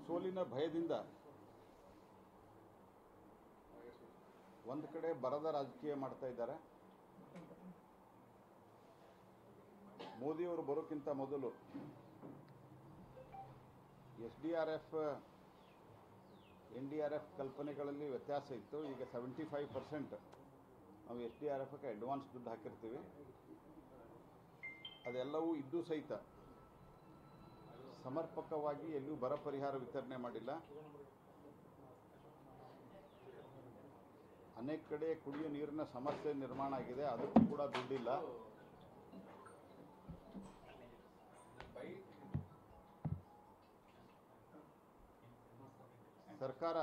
ಸೋಲಿನ ಭಯದಿಂದ ಒಂದು ಕಡೆ ಬರದ ರಾಜಕೀಯ ಮಾಡ್ತಾ ಇದ್ದಾರೆ ಮೋದಿಯವರು ಬರೋಕ್ಕಿಂತ ಮೊದಲು S D R F N D R F ಕಲ್ಪನೆಗಳಲ್ಲಿ ವ್ಯತ್ಯಾಸ ಇತ್ತು ಈಗ ಸೆವೆಂಟಿ ಫೈವ್ ಪರ್ಸೆಂಟ್ ನಾವು ಎಸ್ ಡಿ ಆರ್ ಎಫ್ಗೆ ಅಡ್ವಾನ್ಸ್ ದುಡ್ಡು ಹಾಕಿರ್ತೀವಿ ಅದೆಲ್ಲವೂ ಇದ್ದು ಸಹಿತ ಸಮರ್ಪಕವಾಗಿ ಎಲ್ಲೂ ಬರ ಪರಿಹಾರ ವಿತರಣೆ ಮಾಡಿಲ್ಲ ಅನೇಕ ಕಡೆ ಕುಡಿಯೋ ನೀರಿನ ಸಮಸ್ಯೆ ನಿರ್ಮಾಣ ಆಗಿದೆ ಅದಕ್ಕೂ ಕೂಡ ದುಡ್ಡಿಲ್ಲ ಸರ್ಕಾರ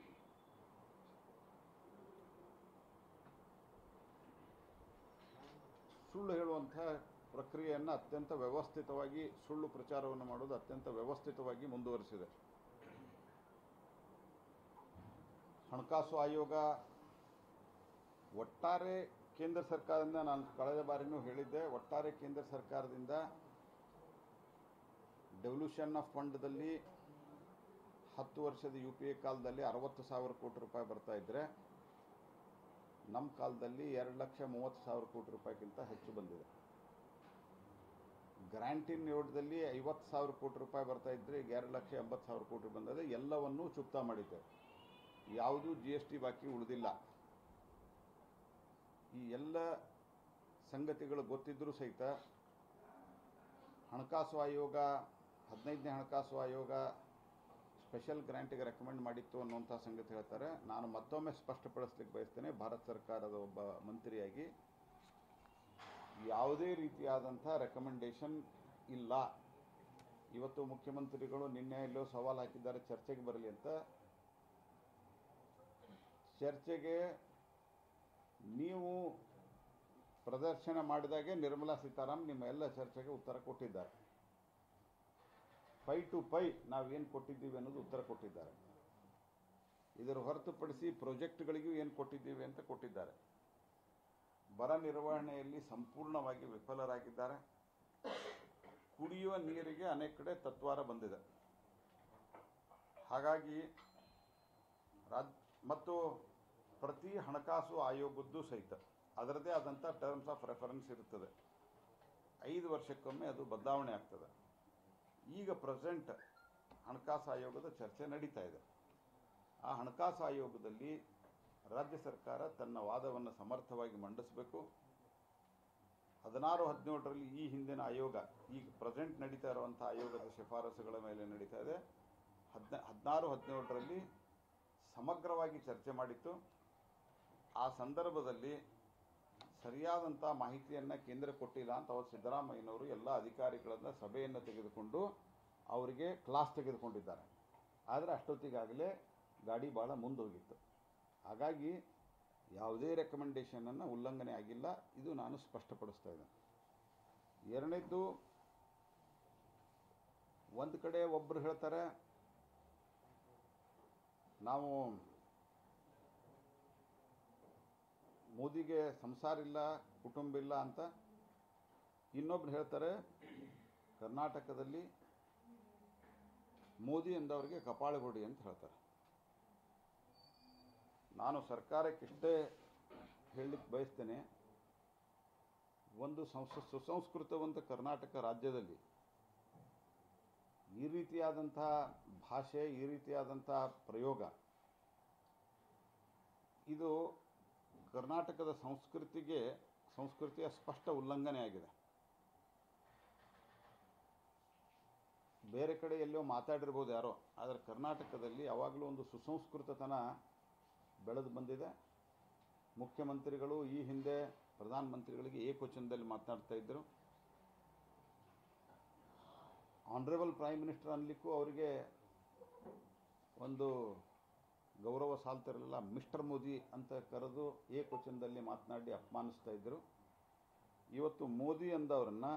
ಸುಳ್ಳು ಹೇಳುವಂಥ ಪ್ರಕ್ರಿಯೆಯನ್ನು ಅತ್ಯಂತ ವ್ಯವಸ್ಥಿತವಾಗಿ ಸುಳ್ಳು ಪ್ರಚಾರವನ್ನು ಮಾಡೋದು ಅತ್ಯಂತ ವ್ಯವಸ್ಥಿತವಾಗಿ ಮುಂದುವರಿಸಿದೆ ಹಣಕಾಸು ಆಯೋಗ ಒಟ್ಟಾರೆ ಕೇಂದ್ರ ಸರ್ಕಾರದಿಂದ ನಾನು ಕಳೆದ ಬಾರಿನೂ ಹೇಳಿದ್ದೆ ಒಟ್ಟಾರೆ ಕೇಂದ್ರ ಸರ್ಕಾರದಿಂದ ಡೆವಲ್ಯೂಷನ್ ಆಫ್ ಫಂಡ್ದಲ್ಲಿ ಹತ್ತು ವರ್ಷದ ಯು ಪಿ ಎ ಕಾಲದಲ್ಲಿ ಅರವತ್ತು ಸಾವಿರ ಕೋಟಿ ರೂಪಾಯಿ ಬರ್ತಾ ಇದ್ದರೆ ನಮ್ಮ ಕಾಲದಲ್ಲಿ ಎರಡು ಲಕ್ಷ ಮೂವತ್ತು ಸಾವಿರ ಕೋಟಿ ರೂಪಾಯಿಗಿಂತ ಹೆಚ್ಚು ಬಂದಿದೆ ಗ್ರಾಂಟಿನ್ ಯೋಡದಲ್ಲಿ ಐವತ್ತು ಸಾವಿರ ಕೋಟಿ ರೂಪಾಯಿ ಬರ್ತಾ ಇದ್ದರೆ ಈಗ ಎರಡು ಲಕ್ಷ ಎಂಬತ್ತು ಸಾವಿರ ಕೋಟಿ ಬಂದಿದೆ ಎಲ್ಲವನ್ನೂ ಚುಕ್ತಾ ಮಾಡಿದ್ದೆ ಯಾವುದೂ ಜಿ ಎಸ್ ಟಿ ಬಾಕಿ ಉಳಿದಿಲ್ಲ ಈ ಎಲ್ಲ ಸಂಗತಿಗಳು ಗೊತ್ತಿದ್ದರೂ ಸಹಿತ ಹಣಕಾಸು ಆಯೋಗ ಹದಿನೈದನೇ ಹಣಕಾಸು ಆಯೋಗ ಸ್ಪೆಷಲ್ ಗ್ರ್ಯಾಂಟಿಗೆ ರೆಕಮೆಂಡ್ ಮಾಡಿತ್ತು ಅನ್ನುವಂಥ ಸಂಗತಿ ಹೇಳ್ತಾರೆ ನಾನು ಮತ್ತೊಮ್ಮೆ ಸ್ಪಷ್ಟಪಡಿಸ್ಲಿಕ್ಕೆ ಬಯಸ್ತೇನೆ ಭಾರತ ಸರ್ಕಾರದ ಒಬ್ಬ ಮಂತ್ರಿಯಾಗಿ ಯಾವುದೇ ರೀತಿಯಾದಂಥ ರೆಕಮೆಂಡೇಶನ್ ಇಲ್ಲ ಇವತ್ತು ಮುಖ್ಯಮಂತ್ರಿಗಳು ನಿನ್ನೆ ಎಲ್ಲೋ ಸವಾಲು ಹಾಕಿದ್ದಾರೆ ಚರ್ಚೆಗೆ ಬರಲಿ ಅಂತ ಚರ್ಚೆಗೆ ನೀವು ಪ್ರದರ್ಶನ ಮಾಡಿದಾಗೆ ನಿರ್ಮಲಾ ಸೀತಾರಾಮನ್ ನಿಮ್ಮ ಎಲ್ಲ ಚರ್ಚೆಗೆ ಉತ್ತರ ಕೊಟ್ಟಿದ್ದಾರೆ ಪೈ ಟು ಪೈ ನಾವೇನು ಕೊಟ್ಟಿದ್ದೀವಿ ಅನ್ನೋದು ಉತ್ತರ ಕೊಟ್ಟಿದ್ದಾರೆ ಇದರ ಹೊರತುಪಡಿಸಿ ಪ್ರಾಜೆಕ್ಟ್ಗಳಿಗೂ ಏನು ಕೊಟ್ಟಿದ್ದೀವಿ ಅಂತ ಕೊಟ್ಟಿದ್ದಾರೆ ಬರ ನಿರ್ವಹಣೆಯಲ್ಲಿ ಸಂಪೂರ್ಣವಾಗಿ ವಿಫಲರಾಗಿದ್ದಾರೆ ಕುಡಿಯುವ ನೀರಿಗೆ ಅನೇಕ ಕಡೆ ತತ್ವಾರ ಬಂದಿದೆ ಹಾಗಾಗಿ ರಾಜ್ ಮತ್ತು ಪ್ರತಿ ಹಣಕಾಸು ಆಯೋಗದ್ದು ಸಹಿತ ಅದರದೇ ಆದಂಥ ಟರ್ಮ್ಸ್ ಆಫ್ ರೆಫರೆನ್ಸ್ ಇರುತ್ತದೆ ಐದು ವರ್ಷಕ್ಕೊಮ್ಮೆ ಅದು ಬದಲಾವಣೆ ಆಗ್ತದೆ ಈಗ ಪ್ರೆಸೆಂಟ್ ಹಣಕಾಸು ಆಯೋಗದ ಚರ್ಚೆ ನಡೀತಾ ಇದೆ ಆ ಹಣಕಾಸು ಆಯೋಗದಲ್ಲಿ ರಾಜ್ಯ ಸರ್ಕಾರ ತನ್ನ ವಾದವನ್ನು ಸಮರ್ಥವಾಗಿ ಮಂಡಿಸಬೇಕು ಹದಿನಾರು ಹದಿನೇಳರಲ್ಲಿ ಈ ಹಿಂದಿನ ಆಯೋಗ ಈಗ ಪ್ರೆಸೆಂಟ್ ನಡೀತಾ ಇರುವಂಥ ಆಯೋಗದ ಶಿಫಾರಸುಗಳ ಮೇಲೆ ನಡೀತಾ ಇದೆ ಹದಿನ ಹದಿನಾರು ಹದಿನೇಳರಲ್ಲಿ ಸಮಗ್ರವಾಗಿ ಚರ್ಚೆ ಮಾಡಿತ್ತು ಆ ಸಂದರ್ಭದಲ್ಲಿ ಸರಿಯಾದಂಥ ಮಾಹಿತಿಯನ್ನು ಕೇಂದ್ರ ಕೊಟ್ಟಿಲ್ಲ ಅಂತ ಅವರು ಸಿದ್ದರಾಮಯ್ಯನವರು ಎಲ್ಲ ಅಧಿಕಾರಿಗಳನ್ನು ಸಭೆಯನ್ನು ತೆಗೆದುಕೊಂಡು ಅವರಿಗೆ ಕ್ಲಾಸ್ ತೆಗೆದುಕೊಂಡಿದ್ದಾರೆ ಆದರೆ ಅಷ್ಟೊತ್ತಿಗಾಗಲೇ ಗಾಡಿ ಭಾಳ ಮುಂದೋಗಿತ್ತು ಹಾಗಾಗಿ ಯಾವುದೇ ರೆಕಮೆಂಡೇಷನನ್ನು ಉಲ್ಲಂಘನೆ ಆಗಿಲ್ಲ ಇದು ನಾನು ಸ್ಪಷ್ಟಪಡಿಸ್ತಾ ಇದ್ದೇನೆ ಎರಡನೇದ್ದು ಒಂದು ಕಡೆ ಒಬ್ಬರು ಹೇಳ್ತಾರೆ ನಾವು ಮೋದಿಗೆ ಸಂಸಾರ ಇಲ್ಲ ಕುಟುಂಬ ಇಲ್ಲ ಅಂತ ಇನ್ನೊಬ್ರು ಹೇಳ್ತಾರೆ ಕರ್ನಾಟಕದಲ್ಲಿ ಮೋದಿ ಎಂದವರಿಗೆ ಕಪಾಳಗೊಡಿ ಅಂತ ಹೇಳ್ತಾರೆ ನಾನು ಸರ್ಕಾರಕ್ಕೆ ಇಷ್ಟೇ ಹೇಳಲಿಕ್ಕೆ ಬಯಸ್ತೇನೆ ಒಂದು ಸಂಸ್ ಸುಸಂಸ್ಕೃತವಂತ ಕರ್ನಾಟಕ ರಾಜ್ಯದಲ್ಲಿ ಈ ರೀತಿಯಾದಂಥ ಭಾಷೆ ಈ ರೀತಿಯಾದಂಥ ಪ್ರಯೋಗ ಇದು ಕರ್ನಾಟಕದ ಸಂಸ್ಕೃತಿಗೆ ಸಂಸ್ಕೃತಿಯ ಸ್ಪಷ್ಟ ಉಲ್ಲಂಘನೆ ಆಗಿದೆ ಬೇರೆ ಕಡೆ ಎಲ್ಲೋ ಮಾತಾಡಿರ್ಬೋದು ಯಾರೋ ಆದರೆ ಕರ್ನಾಟಕದಲ್ಲಿ ಯಾವಾಗಲೂ ಒಂದು ಸುಸಂಸ್ಕೃತತನ ಬೆಳೆದು ಬಂದಿದೆ ಮುಖ್ಯಮಂತ್ರಿಗಳು ಈ ಹಿಂದೆ ಪ್ರಧಾನಮಂತ್ರಿಗಳಿಗೆ ಏಕವಚನದಲ್ಲಿ ಮಾತನಾಡ್ತಾ ಇದ್ದರು ಆನರೇಬಲ್ ಪ್ರೈಮ್ ಮಿನಿಸ್ಟರ್ ಅನ್ಲಿಕ್ಕೂ ಅವರಿಗೆ ಒಂದು ಗೌರವ ಸಾಲ್ತಿರಲಿಲ್ಲ ಮಿಸ್ಟರ್ ಮೋದಿ ಅಂತ ಕರೆದು ಏಕವಚನದಲ್ಲಿ ಮಾತನಾಡಿ ಅಪಮಾನಿಸ್ತಾ ಇದ್ದರು ಇವತ್ತು ಮೋದಿ ಅಂದವರನ್ನು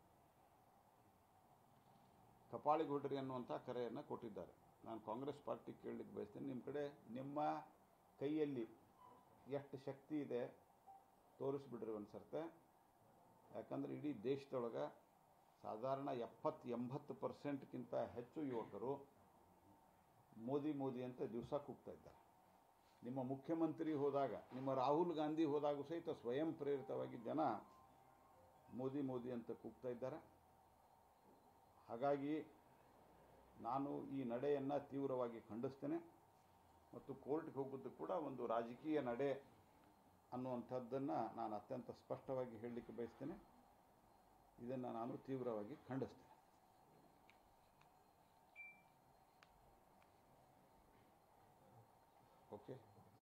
ಕಪಾಳಿಗೊಡ್ರಿ ಅನ್ನುವಂಥ ಕರೆಯನ್ನು ಕೊಟ್ಟಿದ್ದಾರೆ ನಾನು ಕಾಂಗ್ರೆಸ್ ಪಾರ್ಟಿ ಕೇಳಲಿಕ್ಕೆ ಬಯಸ್ತೇನೆ ನಿಮ್ಮ ಕಡೆ ನಿಮ್ಮ ಕೈಯಲ್ಲಿ ಎಷ್ಟು ಶಕ್ತಿ ಇದೆ ತೋರಿಸ್ಬಿಡ್ರಿ ಒಂದು ಸರ್ತೆ ಯಾಕಂದರೆ ಇಡೀ ದೇಶದೊಳಗೆ ಸಾಧಾರಣ ಎಪ್ಪತ್ತು ಎಂಬತ್ತು ಪರ್ಸೆಂಟ್ಗಿಂತ ಹೆಚ್ಚು ಯುವಕರು ಮೋದಿ ಮೋದಿ ಅಂತ ದಿವಸ ಕೂಗ್ತಾ ಇದ್ದಾರೆ ನಿಮ್ಮ ಮುಖ್ಯಮಂತ್ರಿ ಹೋದಾಗ ನಿಮ್ಮ ರಾಹುಲ್ ಗಾಂಧಿ ಹೋದಾಗೂ ಸಹಿತ ಸ್ವಯಂ ಪ್ರೇರಿತವಾಗಿ ಜನ ಮೋದಿ ಮೋದಿ ಅಂತ ಕೂಗ್ತಾ ಇದ್ದಾರೆ ಹಾಗಾಗಿ ನಾನು ಈ ನಡೆಯನ್ನು ತೀವ್ರವಾಗಿ ಖಂಡಿಸ್ತೇನೆ ಮತ್ತು ಕೋರ್ಟ್ಗೆ ಹೋಗೋದು ಕೂಡ ಒಂದು ರಾಜಕೀಯ ನಡೆ ಅನ್ನುವಂಥದ್ದನ್ನು ನಾನು ಅತ್ಯಂತ ಸ್ಪಷ್ಟವಾಗಿ ಹೇಳಲಿಕ್ಕೆ ಬಯಸ್ತೇನೆ ಇದನ್ನು ನಾನು ತೀವ್ರವಾಗಿ ಖಂಡಿಸ್ತೇನೆ